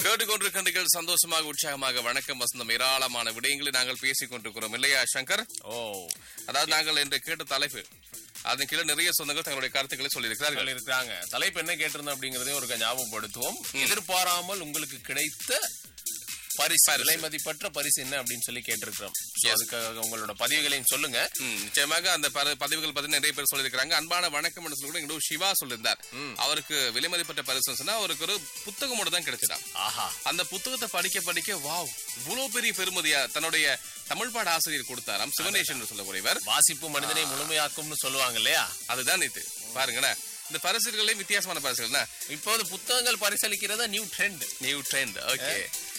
கேட்டுக்கொண்டிருக்கின்றீர்கள் சந்தோஷமாக உற்சாகமாக வணக்கம் வசந்தம் ஏராளமான விடயங்களை நாங்கள் பேசிக் கொண்டிருக்கிறோம் இல்லையா சங்கர் ஓ அதாவது நாங்கள் இன்று கேட்ட தலைப்பு அதன் கீழே நிறைய சொந்தங்கள் தங்களுடைய கருத்துக்களை சொல்லியிருக்கிறார்கள் இருக்காங்க தலைப்பு என்ன கேட்டிருந்தோம் அப்படிங்கறதையும் ஒரு ஞாபகப்படுத்துவோம் எதிர்பாராமல் உங்களுக்கு கிடைத்த பரிசு விலை மதிப்பற்ற பரிசு என்ன அப்படின்னு சொல்லி கேட்டிருக்கிறோம் So, அதுக்காக உங்களோட பதிவுகளையும் சொல்லுங்க ம், நிச்சயமாக அந்த பத- பதவிகள் பத்தி நிறைய பேர் சொல்லியிருக்காங்க அன்பான வணக்கம் என்று சொல்லி கூட எங்களோட சிவா சொல்லியிருந்தார் அவருக்கு விலை மதிப்பட்ட பரிசு சொன்னா அவருக்கு ஒரு புத்தகம் மட்டும் தான் கிடைச்சிடான் ஆஹா அந்த புத்தகத்தை படிக்க படிக்க வாவ் இவ்வளவு பெரிய பெருமதியா தன்னுடைய தமிழ் பாட ஆசிரியர் கொடுத்தாராம் சிவனேஷ் என்று சொல்லக்கூடியவர் வாசிப்பு மனிதனை முழுமையாக்கும்னு சொல்லுவாங்க இல்லையா அதுதான் இது பாருங்களேன் இந்த பரிசுகளே வித்தியாசமான பரிசுகள் இப்போது புத்தகங்கள் பரிசளிக்கிறதா new trend new trend okay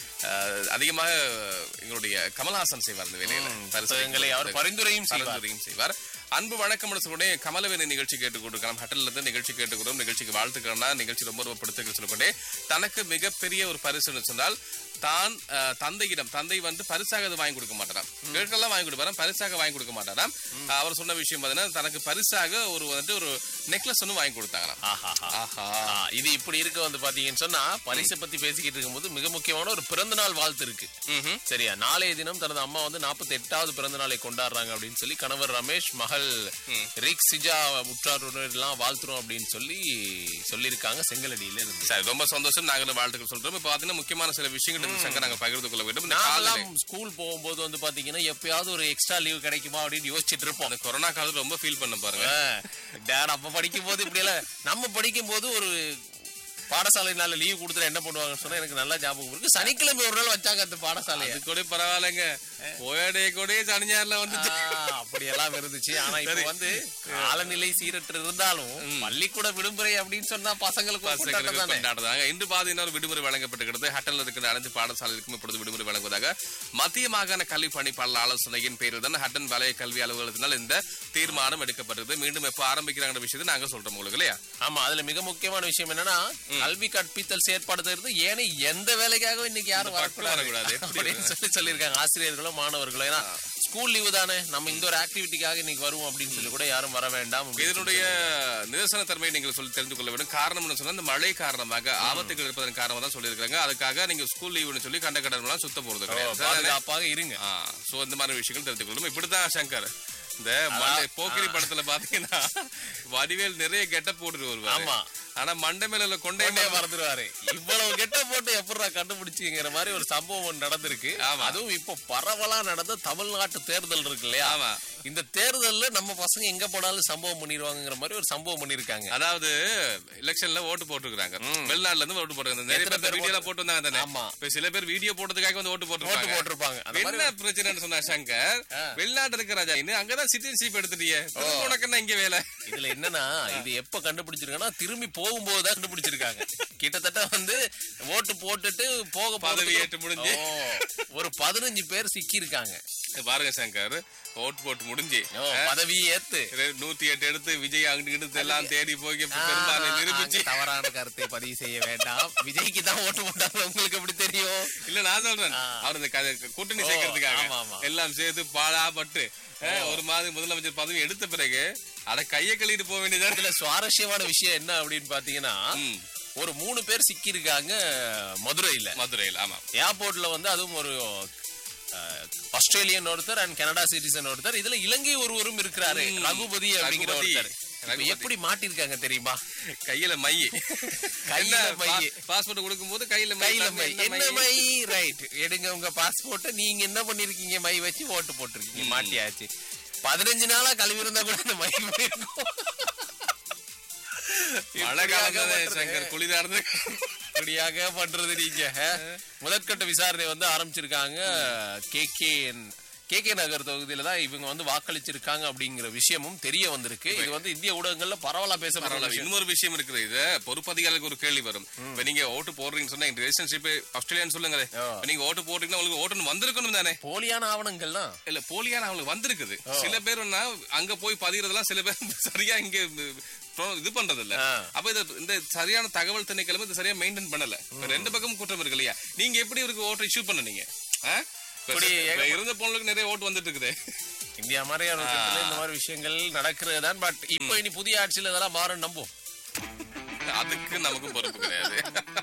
அதிகமாக எங்களுடைய கமல்ஹாசன் செய்வார் இந்த வேலையில பரிசு புத்தகங்களை அவர் பரிந்துரையும் செய்வார் பரிந்துரையும் செய்வார் அன்பு வணக்கம் சொல்லுடைய கமலவேணி நிகழ்ச்சி கேட்டுக்கொண்டிருக்கலாம் ஹட்டல்ல இருந்து நிகழ்ச்சி கேட்டுக்கிறோம் நிகழ்ச்சிக்கு வாழ்த்துக்கிறோம்னா நிகழ்ச்சி ரொம்ப ரொம்ப பிடித்து சொல்லக்கொண்டே தனக்கு மிகப்பெரிய ஒரு பரிசுன்னு சொன்னால் தான் அஹ், தந்தையிடம் தந்தை வந்து பரிசாக அது வாங்கி கொடுக்க மாட்டாராம் கேட்கலாம் வாங்கி கொடுப்பாராம் பரிசாக வாங்கி கொடுக்க மாட்டாராம் அவர் சொன்ன விஷயம் பார்த்தீங்கன்னா தனக்கு பரிசாக ஒரு வந்துட்டு ஒரு நெக்லஸ் ஒன்று வாங்கி கொடுத்தாங்களாம் ஆஹாஹா. ஆஹா ஆ, இது இப்படி இருக்க வந்து பாத்தீங்கன்னு சொன்னா பரிசை பத்தி பேசிக்கிட்டு இருக்கும்போது மிக முக்கியமான ஒரு பிறந்த நாள் வாழ்த்து இருக்கு ம்ஹும். சரியா நாளைய தினம் தனது அம்மா வந்து நாற்பத்தி எட்டாவது பிறந்த நாளை கொண்டாடுறாங்க அப்படின்னு சொல்லி கணவர் ரமேஷ் மகள் ரிக் சிஜா உற்றார் எல்லாம் வாழ்த்துறோம் அப்படின்னு சொல்லி சொல்லியிருக்காங்க செங்கலடியில இருந்து சரி ரொம்ப சந்தோஷம் நாங்களும் வாழ்த்துக்கள் சொல்றோம் இப்ப பாத்தீங்கன்னா முக்கியமான சில விஷயங்கள் இருக்கு சங்கர் நாங்க பகிர்ந்து கொள்ள வேண்டும் இந்த காலநிலை நாமெல்லாம் ஸ்கூல் போகும்போது வந்து பாத்தீங்கன்னா எப்பயாவது ஒரு எக்ஸ்ட்ரா லீவ் கிடைக்குமா அப்படின்னு யோசிச்சுட்டு இருப்போம் அந்த கொரோனா காலத்துல ரொம்ப ஃபீல் பண்ண பாருங்க டேட் அப்ப படிக்கும் போது இப்படி எல்லாம் நம்ம படிக்கும் போது ஒரு பாடசாலைனால லீவ் கொடுத்துட்டு என்ன பண்ணுவாங்கன்னு சொன்னா எனக்கு நல்லா ஞாபகம் இருக்கு சனிக்கிழமை ஒரு நாள் வச்சாங்க அந்த பாடசாலையை அது கூட பரவாயில்லைங்க போயடே கூட சனிஞாறுல வந்து ஆ, அப்படி எல்லாம் இருந்துச்சு ஆனா இப்ப வந்து காலநிலை சீரற்று இருந்தாலும் பள்ளிக்கூட விடுமுறை அப்படின்னு சொன்னா பசங்களுக்கு ஒரு கொண்டாட்டம் தானே. கொண்டாடுறாங்க இன்று பாத்தீங்கன்னா ஒரு விடுமுறை வழங்கப்பட்டிருக்கிறது ஹட்டல்ல இருக்கிற அனைத்து பாடசாலைகளுக்கும் இப்பொழுது விடுமுறை வழங்குவதாக மத்திய மாகாண கல்வி பணிப்பாளர் ஆலோசனையின் பேரில் தான் ஹட்டன் வலய கல்வி அலுவலகத்தினால் இந்த தீர்மானம் எடுக்கப்பட்டது மீண்டும் எப்ப ஆரம்பிக்கிறாங்க விஷயத்தை நாங்க சொல்றோம் உங்களுக்கு இல்லையா ஆமா அதுல மிக முக்கியமான விஷயம் என்னன்னா கல்வி கற்பித்தல் செயற்படுத்துறது ஏன்னா எந்த வேலைக்காகவும் இன்னைக்கு யாரும் பக்கம் வரக்கூடாது வரக்கூடாது. எப்படி? அப்படின்னு சொல்லி சொல்லியிருக்காங்க ஆசிரியர்களும் மாணவர்களும் ஏன்னா ஸ்கூல் லீவு தானே நம்ம இந்த ஒரு ஆக்டிவிட்டிக்காக இன்னைக்கு வருவோம் அப்படின்னு சொல்லி கூட யாரும் வர வேண்டாம் அப்படின்னு இதனுடைய நிதர்சன தன்மையை நீங்கள் சொல்லி தெரிந்து கொள்ள வேண்டும் காரணம் என்ன சொன்னா இந்த மழை காரணமாக ஆபத்துகள் இருப்பதன் காரணமாக தான் சொல்லியிருக்காங்க அதுக்காக நீங்க ஸ்கூல் லீவுன்னு சொல்லி கண்ட கடன்லாம் சுத்த போறது கிடையாது சரிதானே? பாதுகாப்பாக இருங்க சோ இந்த மாதிரி விஷயங்கள் தெரிந்து கொள்ளணும் இப்படித்தான் சங்கர் இந்த மண்டை போக்கிரி படத்துல பாத்தீங்கன்னா வடிவேல் நிறைய கெட்ட போட்டுட்டு வருவாரு ஆமா. ஆனா மண்டை மேல உள்ள கொண்டே கொண்டே மறந்துடுவாரு இவ்வளவு கெட்ட போட்டு எப்படா கண்டுபிடிச்சிங்கிற மாதிரி ஒரு சம்பவம் ஒண்ணு நடந்திருக்கு ஆமா. அதுவும் இப்போ பரவலா நடந்த தமிழ்நாட்டு தேர்தல் இருக்கு இல்லையா ஆமா இந்த தேர்தல்ல நம்ம பசங்க எங்க போனாலும் சம்பவம் பண்ணிடுவாங்கங்கிற மாதிரி ஒரு சம்பவம் பண்ணிருக்காங்க அதாவது எலெக்ஷன்ல ஓட்டு போட்டுருக்காங்க வெளிநாட்டுல இருந்து ஓட்டு போட்டுருக்காங்க நிறைய எத்தனை பேர் பேர் வீடியோல போட்டு வந்தாங்க தானே ஆமா. இப்ப சில பேர் வீடியோ போட்டதுக்காக வந்து ஓட்டு ஓட்டு போட்டுருக்காங்க போட்டிருப்பாங்க அந்த மாதிரி என்ன பிரச்சனைன்னு சொன்னா சங்கர் வெளிநாட்டு இருக்க ராஜா இன்னும் அங்கதான் சிட்டிசன்ஷிப் எடுத்துட்டியே திரும்ப உனக்கு என்ன இங்க வேலை இதுல என்னன்னா இது எப்ப கண்டுபிடிச்சிருக்காங்கன்னா திரும்பி போகும்போது தான் கண்டுபிடிச்சிருக்காங்க கிட்டத்தட்ட வந்து ஓட்டு போட்டுட்டு போக பதவி போறதுக்கு- ஏற்று முடிஞ்சு. ஓ, ஒரு பதினஞ்சு பேர் சிக்கி இருக்காங்க பாருங்க சங்கர் ஓட்டு போட்டு முடிஞ்சு பதவி ஏத்து ரெ- நூத்தி எட்டு எடுத்து விஜய் அங்கிட்டு இங்கிட்டு எல்லாம் தேடி போய் பெரும்பான்மை நிரூபிச்சு அங்க தவறான கருத்தை பதிவு செய்ய வேண்டாம் விஜய்க்கு தான் ஓட்டு போட்டாங்க உங்களுக்கு எப்படி தெரியும் இல்ல நான் சொல்றேன் அவர் இந்த க- கூட்டணி ஓ, சேர்க்கறதுக்காக ஆமா, ஆமா. எல்லாம் சேர்த்து பாழாப்பட்டு அஹ், ஒரு மாதிரி முதலமைச்சர் பதவி எடுத்த பிறகு அத கைய கழுவிட்டு போக வேண்டியதா இதுல சுவாரஸ்யமான விஷயம் என்ன அப்படின்னு பாத்தீங்கன்னா ம். ஒரு மூணு பேர் சிக்கி இருக்காங்க மதுரையில மதுரையில் ஆமா ஏர்போர்ட்ல வந்து அதுவும் ஒரு அஹ், ஆஸ்திரேலியன் ஒருத்தர் அண்ட் கனடா சிட்டிசன் ஒருத்தர் இதுல இலங்கை ஒருவரும் இருக்கிறாரு ம். ரகுபதி அப்படிங்கிற ரகுபதி. ஒருத்தர் இப்ப ரகுபதி. எப்படி மாட்டிருக்காங்க தெரியுமா கையில மை கையில மை. பாஸ்போர்ட் கொடுக்கும்போது கையில மை கையில தம்பி, மை என்ன என்ன மை ரைட் எடுங்க உங்க பாஸ்போர்ட்டை நீங்க என்ன பண்ணிருக்கீங்க மை வச்சு ஓட்டு போட்டிருக்கீங்க மாட்டியாச்சு பதினஞ்சு நாளா கழுவி இருந்தா கூட அந்த மை போயிருக்கும் மழை காலம் இப்படியாக தானே பண்றது. சங்கர் குளிரா இருந்து இப்படியாக பண்றது நீங்க முதற்கட்ட விசாரணை வந்து ஆரம்பிச்சிருக்காங்க K K K K Nagar தொகுதியில தான் இவங்க வந்து வாக்களிச்சிருக்காங்க அப்படிங்கிற விஷயமும் தெரிய வந்திருக்கு இது வந்து இந்திய ஊடகங்கள்ல பரவலா பேசப்படுற பரவாயில்ல விஷயம் இன்னொரு விஷயம் இருக்குது இது பொறுப்பதிகாரிகளுக்கு ஒரு கேள்வி வரும் இப்ப நீங்க ஓட்டு போடுறீங்கன்னு சொன்னா இந்த ரிலேஷன்ஷிப் ஆஸ்திரேலியான்னு சொல்லுங்களேன் ஆ. இப்ப நீங்க ஓட்டு போடுறீங்கன்னா உங்களுக்கு ஓட்டுன்னு வந்திருக்கணும் தானே போலியான ஆவணங்கள்லாம் இல்ல போலியான அவங்களுக்கு வந்திருக்குது சில பேருன்னா அங்க போய் பதிகிறதெல்லாம் சில பேர் சரியா இங்க pro- இது பண்றது இல்ல ஆ. அப்ப இது இந்த சரியான தகவல் திணைக்கிழமை இது சரியா மெயின்டைன் பண்ணல இப்ப ரெண்டு பக்கமும் குற்றம் இருக்கு இல்லையா நீங்க எப்படி இவருக்கு ஓட்டு இஷ்யூ பண்ணீங்க ஆ? இப்ப இப்படி இப்ப இருந்த பொண்ணுக்கு நிறைய ஓட்டு வந்துட்டு இருக்குது இந்தியா மாதிரியான ஒரு இடத்துல இந்த மாதிரி விஷயங்கள் நடக்கிறது தான் பட் இப்போ இனி புதிய ஆட்சியில் இதெல்லாம் மாறும் நம்பும் அதுக்கு நமக்கும் பொறுப்பு கிடையாது